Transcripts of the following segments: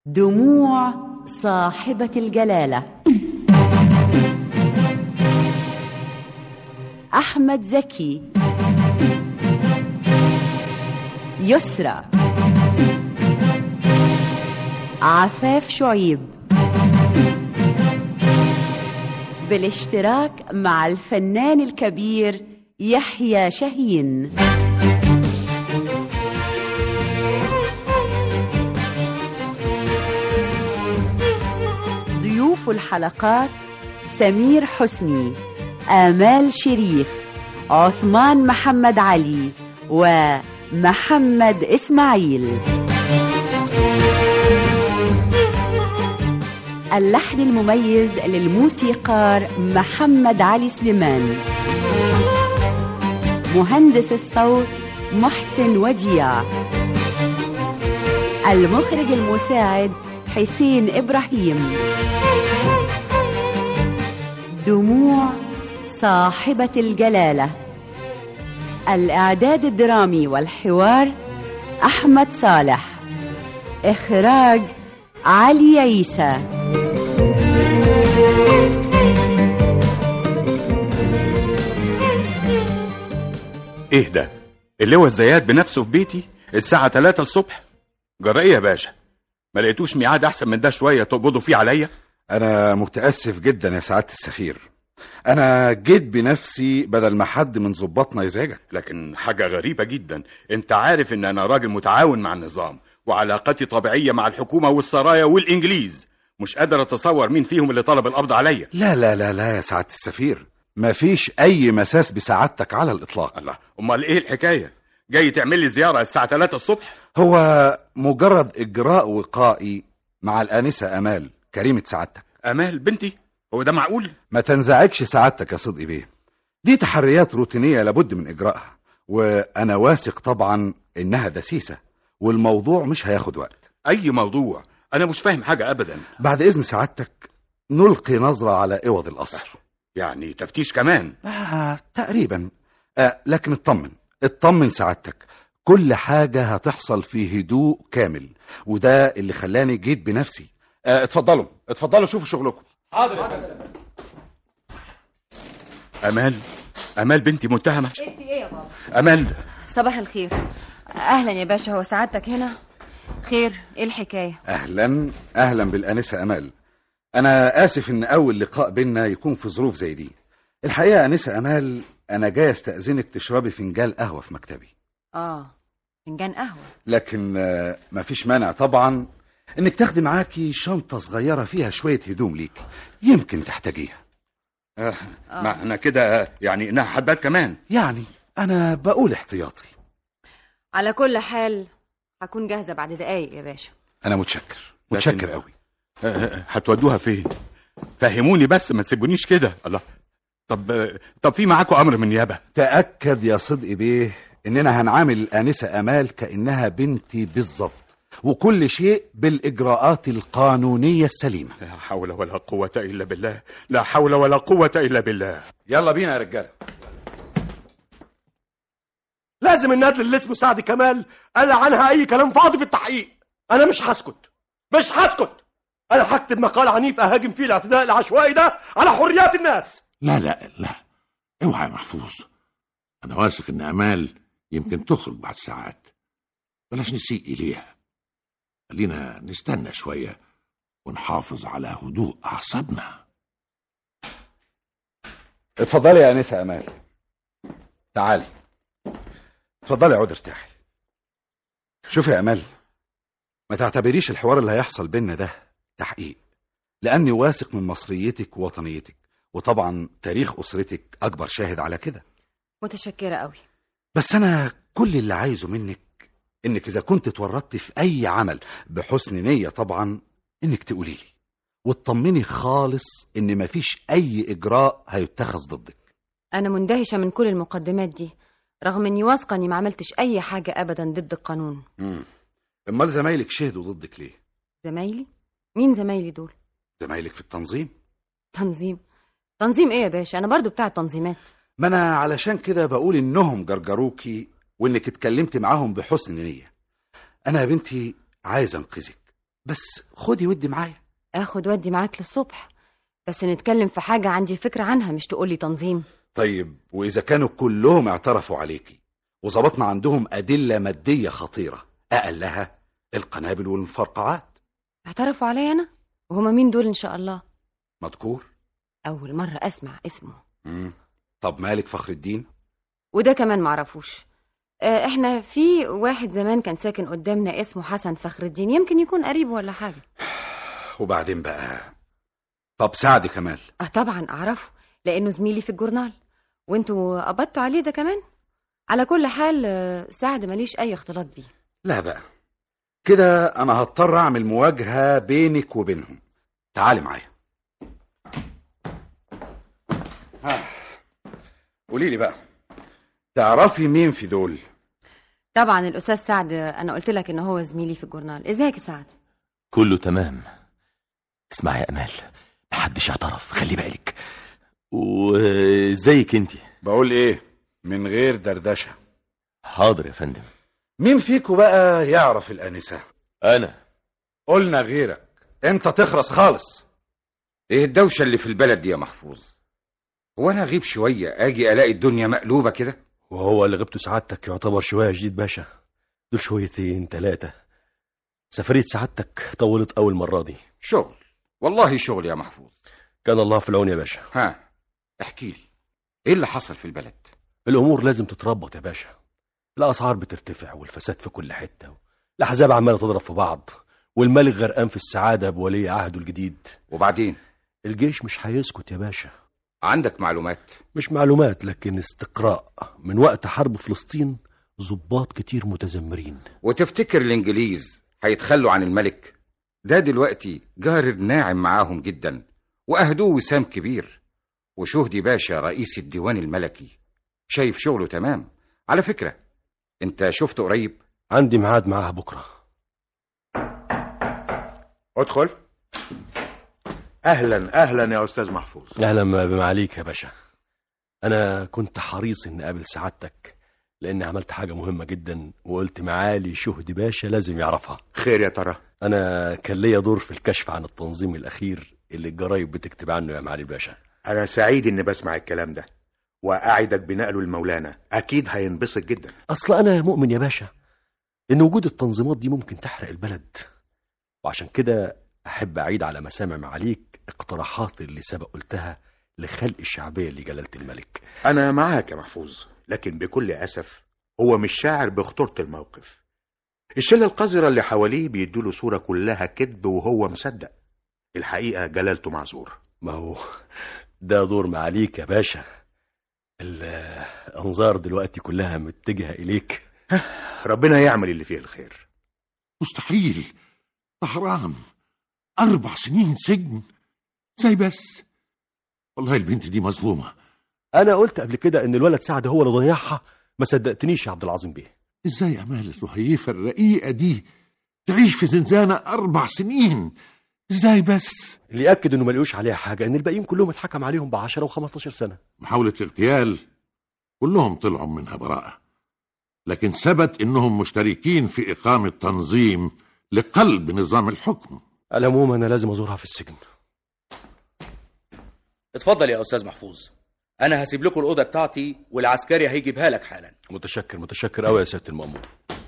دموع صاحبة الجلالة أحمد زكي يسرى عفاف شعيب بالاشتراك مع الفنان الكبير يحيى شاهين ضيوف الحلقات سمير حسني آمال شريف عثمان محمد علي ومحمد إسماعيل اللحن المميز للموسيقار محمد علي سليمان مهندس الصوت محسن وديع المخرج المساعد حسين إبراهيم دموع صاحبة الجلالة الإعداد الدرامي والحوار أحمد صالح إخراج علي عيسى ايه ده اللواء الزيات بنفسه في بيتي الساعة 3 الصبح جرى ايه يا باشا ما لقيتوش ميعاد احسن من ده شوية تقبضوا فيه عليا أنا متأسف جدا يا سعادة السفير أنا جيت بنفسي بدل ما حد من ظباطنا يزعجك لكن حاجة غريبة جدا انت عارف ان انا راجل متعاون مع النظام وعلاقتي طبيعية مع الحكومة والسرايا والانجليز مش قادر اتصور مين فيهم اللي طلب القبض عليا لا لا لا لا يا سعادة السفير مفيش أي مساس بسعادتك على الإطلاق الله امال ايه الحكاية جاي تعمل لي زيارة الساعة 3 الصبح هو مجرد إجراء وقائي مع الآنسة أمال كريمة سعادتك امال بنتي هو ده معقول ما تنزعجش سعادتك يا صدقي بيه دي تحريات روتينية لابد من إجراءها وأنا واثق طبعا إنها دسيسة والموضوع مش هياخد وقت اي موضوع انا مش فاهم حاجة ابدا بعد إذن سعادتك نلقي نظرة على إوض القصر يعني تفتيش كمان آه تقريبا آه لكن اطمن اطمن سعادتك كل حاجة هتحصل في هدوء كامل وده اللي خلاني جيت بنفسي آه اتفضلوا اتفضلوا شوفوا شغلكم امال امال بنتي متهمة انت ايه يا بابا امال صباح الخير اهلا يا باشا هو سعادتك هنا خير ايه الحكايه أهلا أهلا بالآنسة أمال أنا آسف إن أول لقاء بينا يكون في ظروف زي دي الحقيقة آنسة أمال أنا جاي أستأذنك تشربي فنجان قهوة في مكتبي اه فنجان قهوه لكن آه، مفيش مانع طبعا إنك تاخدي معاكي شنطة صغيرة فيها شوية هدوم ليك يمكن تحتاجيها آه. معنى كده يعني انها حبات كمان يعني أنا بقول احتياطي على كل حال هكون جاهزه بعد دقايق يا باشا أنا متشكر لكن- متشكر قوي آه، آه، هتودوها فين فهموني بس ما تسيبونيش كده الله طب آه، طب في معاكم امر من نيابه تأكد يا صدقي بيه إننا هنعامل الآنسة أمال كأنها بنتي بالظبط وكل شيء بالإجراءات القانونية السليمة لا حول ولا قوه الا بالله لا حول ولا قوه الا بالله يلا بينا يا رجالة لازم الندل اللي اسمه سعد كمال قال عنها اي كلام فاضي في التحقيق انا مش هسكت مش هسكت انا هكتب مقال عنيف اهاجم فيه الاعتداء العشوائي ده على حريات الناس لا لا لا اوعى يا محفوظ انا واثق ان امال يمكن تخرج بعد ساعات بلاش نسيء اليها خلينا نستنى شويه ونحافظ على هدوء اعصابنا اتفضلي يا آنسة أمال تعالي اتفضلي اقعدي ارتاحي شوفي يا أمال ما تعتبريش الحوار اللي هيحصل بينا ده تحقيق لأني واثق من مصريتك ووطنيتك وطبعا تاريخ أسرتك أكبر شاهد على كده متشكره قوي بس أنا كل اللي عايزه منك إنك إذا كنت اتورطت في أي عمل بحسن نية طبعا إنك تقولي لي وتطمني خالص إن مفيش أي إجراء هيتخذ ضدك انا مندهشه من كل المقدمات دي رغم اني واثقه اني ما عملتش اي حاجه ابدا ضد القانون مم. امال زمايلك شهدوا ضدك ليه زمايلي مين زمايلي دول زمايلك في التنظيم تنظيم تنظيم ايه يا باشا انا برضو بتاع تنظيمات ما انا علشان كده بقول انهم جرجروكي وانك اتكلمت معاهم بحسن نية انا يا بنتي عايز انقذك بس خدي ودي معايا اخد ودي معاك للصبح بس نتكلم في حاجة عندي فكرة عنها مش تقولي تنظيم طيب وإذا كانوا كلهم اعترفوا عليكي وظبطنا عندهم أدلة مادية خطيرة أقلها القنابل والمفرقعات اعترفوا عليا أنا وهما مين دول إن شاء الله مذكور أول مرة أسمع اسمه مم. طب مالك فخر الدين وده كمان معرفوش آه، احنا في واحد زمان كان ساكن قدامنا اسمه حسن فخر الدين يمكن يكون قريب ولا حاجة وبعدين بقى طب سعد كمال اه طبعا اعرفه لانه زميلي في الجورنال وانتوا قبضتوا عليه ده كمان على كل حال آه، سعد ماليش اي اختلاط بيه لا بقى كده أنا هضطر أعمل مواجهة بينك وبينهم تعالي معايا ها قولي لي بقى تعرفي مين في دول طبعا الاستاذ سعد آه، انا قلت لك ان هو زميلي في الجورنال ازيك يا سعد كله تمام اسمعي يا امال محدش اعترف خلي بالك وازيك انت بقول ايه من غير دردشة حاضر يا فندم مين فيكو بقى يعرف الآنسة انا قلنا غيرك انت تخرس خالص ايه الدوشة اللي في البلد دي يا محفوظ هو انا اغيب شوية اجي الاقي الدنيا مقلوبة كده وهو اللي غبته سعادتك يعتبر شوية جديد باشا دول شويتين ثلاثة سفرية سعادتك طولت أول مرة دي شغل والله شغل يا محفوظ كان الله في العون يا باشا ها احكي لي ايه اللي حصل في البلد الأمور لازم تتربط يا باشا الأسعار بترتفع والفساد في كل حتة الأحزاب عمالة تضرب في بعض والملك غرقان في السعادة بولي عهده الجديد وبعدين الجيش مش هيسكت يا باشا عندك معلومات مش معلومات لكن استقراء من وقت حرب فلسطين ضباط كتير متذمرين وتفتكر الانجليز هيتخلوا عن الملك ده دلوقتي جار ناعم معاهم جدا واهدوه وسام كبير وشهدي باشا رئيس الديوان الملكي شايف شغله تمام على فكرة انت شفته قريب عندي ميعاد معاها بكرة ادخل اهلا اهلا يا استاذ محفوظ أهلا بمعاليك يا باشا أنا كنت حريص إني أقابل سعادتك لأني عملت حاجة مهمة جدا وقلت معالي شهدي باشا لازم يعرفها خير يا ترى أنا كان ليا دور في الكشف عن التنظيم الأخير اللي الجرايد بتكتب عنه يا معالي الباشا انا سعيد اني بسمع الكلام ده واعدك بنقله لمولانا اكيد هينبسط جدا أصل أنا مؤمن يا باشا إن وجود التنظيمات دي ممكن تحرق البلد وعشان كده أحب أعيد على مسامع معاليك اقتراحات اللي سبق قلتها لخلق الشعبية لجلالة الملك انا معاك يا محفوظ لكن بكل اسف هو مش شاعر بخطوره الموقف الشله القذره اللي حواليه بيدوله صوره كلها كذب وهو مصدق الحقيقه جلالته معذور ما هو ده دور معاليك يا باشا الأنظار دلوقتي كلها متجهة إليك ربنا يعمل اللي فيه الخير مستحيل ده حرام أربع سنين سجن زي بس والله البنت دي مظلومة أنا قلت قبل كده إن الولد سعد هو اللي ضيعها ما صدقتنيش يا عبد العظيم بيه ازاي أمال الرهيفة الرقيقة دي تعيش في زنزانة أربع سنين ازاي بس اللي يأكد إنه ما لقوش عليها حاجة إن الباقيين كلهم اتحكم عليهم ب 10 و15 سنة محاولة اغتيال كلهم طلعوا منها براءة لكن ثبت انهم مشتركين في اقامة تنظيم لقلب نظام الحكم على العموم أنا لازم أزورها في السجن اتفضل يا استاذ محفوظ انا هسيب لكم الاوضه بتاعتي والعسكري هيجيبها لك حالا متشكر متشكر قوي يا سيادة المأمور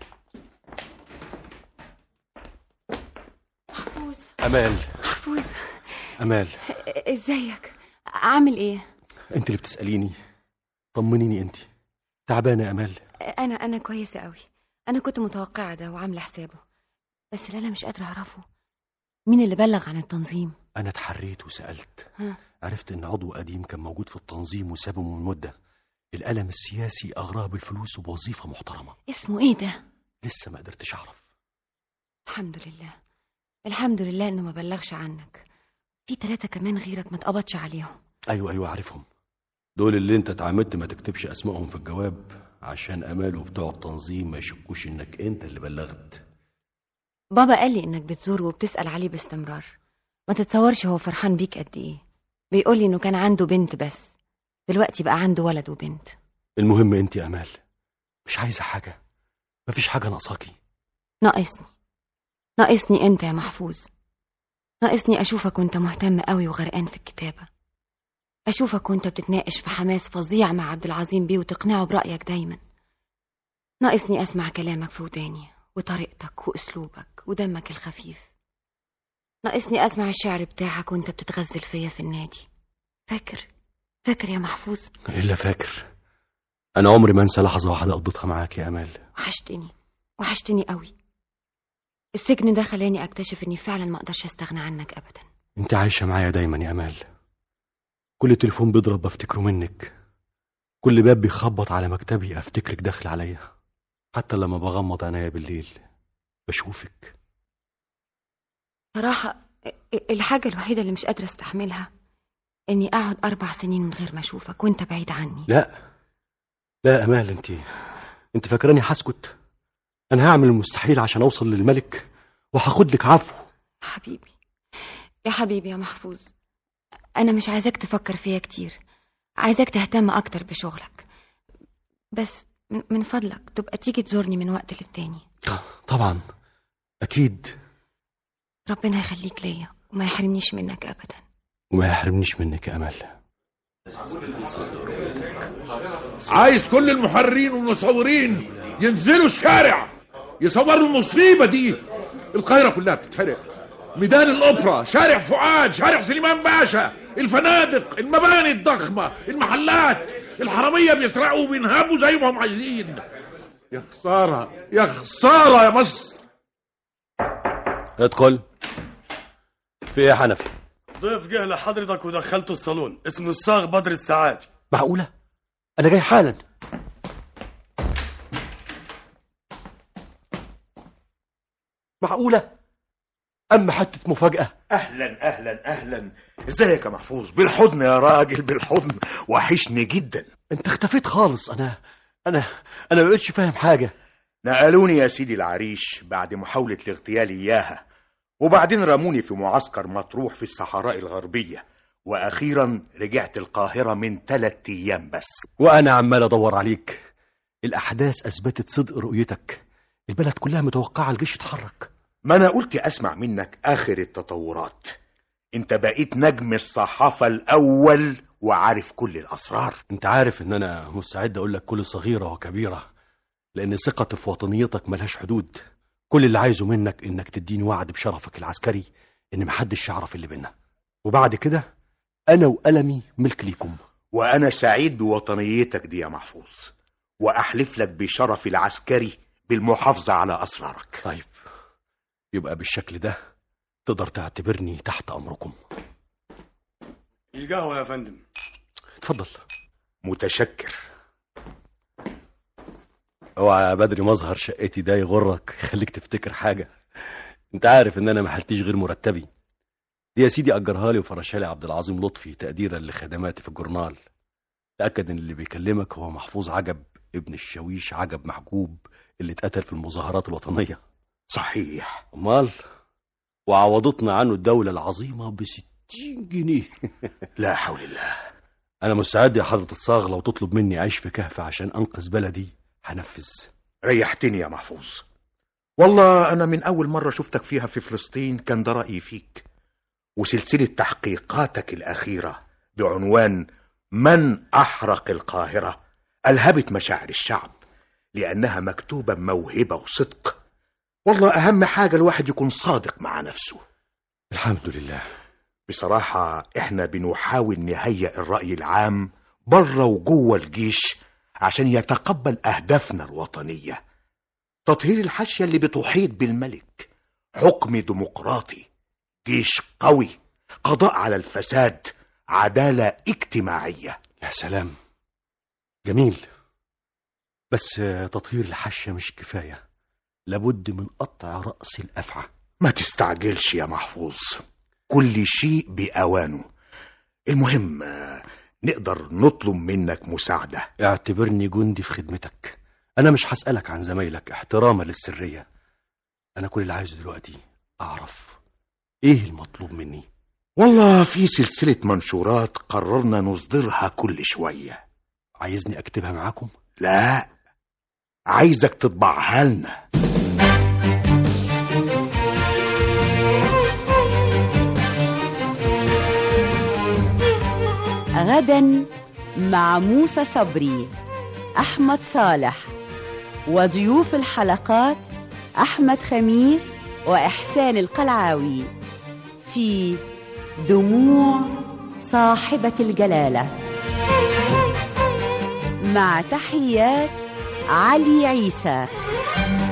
محفوظ أمال محفوظ أمال ازيك عامل ايه أنت اللي بتسأليني طمنيني أنت تعبانة يا أمال انا انا كويسه قوي انا كنت متوقعه ده وعامله حسابه بس اللي انا مش قادره اعرفه مين اللي بلغ عن التنظيم أنا اتحريت وسألت ها. عرفت إن عضو قديم كان موجود في التنظيم وسابه من مدة الألم السياسي أغراه بالفلوس وبوظيفة محترمة اسمه ايه ده لسه ما قدرتش أعرف الحمد لله الحمد لله انه ما بلغش عنك في ثلاثة كمان غيرك ما اتقبضش عليهم أيوة أيوة عارفهم دول اللي أنت اتعمدت ما تكتبش أسمائهم في الجواب عشان أمال وبتوع التنظيم ما يشكوش إنك أنت اللي بلغت بابا قال لي انك بتزوره وبتسأل عليه باستمرار ما تتصورش هو فرحان بيك قد ايه بيقول لي انه كان عنده بنت بس دلوقتي بقى عنده ولد وبنت المهم أنت يا أمال مش عايزة حاجة مفيش حاجة ناقصاكي ناقصني ناقصني انت يا محفوظ ناقصني اشوفك وانت مهتم قوي وغرقان في الكتابة اشوفك وانت بتتناقش في حماس فظيع مع عبد العظيم بيه وتقنعه برأيك دايما ناقصني اسمع كلامك في وداني وطريقتك واسلوبك ودمك الخفيف ناقصني اسمع الشعر بتاعك وانت بتتغزل فيا في النادي فاكر فاكر يا محفوظ إلا فاكر أنا عمري ما أنسى لحظة واحدة قضيتها معاك يا أمال وحشتني وحشتني قوي السجن ده خلاني اكتشف اني فعلا ما اقدرش استغنى عنك ابدا أنت عايشة معايا دايما يا أمال كل تليفون بيضرب بفتكره منك كل باب بيخبط على مكتبي أفتكرك داخل عليا حتى لما بغمض عينيا بالليل بشوفك صراحة ال- الحاجة الوحيدة اللي مش قادرة استحملها اني اقعد اربع سنين من غير ما اشوفك وانت بعيد عني لا لا يا أمال أنت أنت فاكراني هسكت أنا هعمل المستحيل عشان أوصل للملك وهاخد لك عفو حبيبي يا حبيبي يا محفوظ انا مش عايزاك تفكر فيا كتير عايزاك تهتم اكتر بشغلك بس من- من فضلك تبقى تيجي تزورني من وقت للتاني طبعا أكيد ربنا يخليك ليا وما يحرمنيش منك ابدا وما يحرمنيش منك يا أمال عايز كل المحررين والمصورين ينزلوا الشارع يصوروا المصيبة دي القاهرة كلها بتتحرق ميدان الأوبرا شارع فؤاد شارع سليمان باشا الفنادق المباني الضخمة المحلات الحرامية بيسرقوا وبينهبوا زي ما هم عايزين يا خسارة يا خسارة يا مصر ادخل في ايه يا حنفي ضيف جه لحضرتك ودخلته الصالون اسمه الصاغ بدر السعاج معقولة أنا جاي حالا معقولة أما حتة مفاجأة اهلا اهلا اهلا ازيك يا محفوظ بالحضن يا راجل بالحضن وحشني جدا أنت اختفيت خالص أنا أنا أنا ما بقتش فاهم حاجة نقلوني يا سيدي العريش بعد محاولة الاغتيال إياها وبعدين رموني في معسكر مطروح في الصحراء الغربية وأخيرا رجعت القاهرة من ثلاثة أيام بس وأنا عمال أدور عليك الأحداث أثبتت صدق رؤيتك البلد كلها متوقعة الجيش يتحرك ما أنا قلت أسمع منك آخر التطورات أنت بقيت نجم الصحافة الأول وعارف كل الأسرار أنت عارف إن أنا مستعد أقول لك كل صغيرة وكبيرة لأن ثقتي في وطنيتك ملهاش حدود كل اللي عايزه منك إنك تديني وعد بشرفك العسكري إن محدش يعرف اللي بينا وبعد كده أنا وقلمي ملك ليكم وأنا سعيد بوطنيتك دي يا محفوظ وأحلف لك بشرفي العسكري بالمحافظة على أسرارك طيب يبقى بالشكل ده تقدر تعتبرني تحت أمركم القهوة يا فندم اتفضل متشكر اوعى يا بدري مظهر شقتي ده يغرك يخليك تفتكر حاجة انت عارف ان انا ما حلتيش غير مرتبي دي يا سيدي اجرها لي وفرشها لي عبد العظيم لطفي تقديرا لخدماتي في الجورنال تاكد ان اللي بيكلمك هو محفوظ عجب ابن الشاويش عجب محجوب اللي اتقتل في المظاهرات الوطنيه صحيح امال وعوضتنا عنه الدوله العظيمه ب 60 جنيه لا حول الله انا مستعد يا حضره الصاغ لو تطلب مني اعيش في كهف عشان انقذ بلدي هنفذ ريحتني يا محفوظ والله أنا من أول مرة شفتك فيها في فلسطين كان ده رأيي فيك وسلسلة تحقيقاتك الأخيرة بعنوان من أحرق القاهرة ألهبت مشاعر الشعب لأنها مكتوبة بموهبة وصدق والله أهم حاجة الواحد يكون صادق مع نفسه الحمد لله بصراحة إحنا بنحاول نهيئ الرأي العام بره وجوه الجيش عشان يتقبل أهدافنا الوطنية تطهير الحاشية اللي بتحيط بالملك حكم ديمقراطي جيش قوي قضاء على الفساد عدالة اجتماعية يا سلام جميل بس تطهير الحشة مش كفاية لابد من قطع رأس الأفعى ما تستعجلش يا محفوظ كل شيء بأوانه المهم آه، نقدر نطلب منك مساعدة اعتبرني جندي في خدمتك أنا مش هسألك عن زمايلك احتراما للسرية أنا كل اللي عايزه دلوقتي أعرف إيه المطلوب مني والله في سلسلة منشورات قررنا نصدرها كل شوية عايزني أكتبها معاكم لا عايزك تطبعها لنا غدا مع موسى صبري أحمد صالح وضيوف الحلقات أحمد خميس وإحسان القلعاوي في دموع صاحبة الجلالة مع تحيات علي عيسى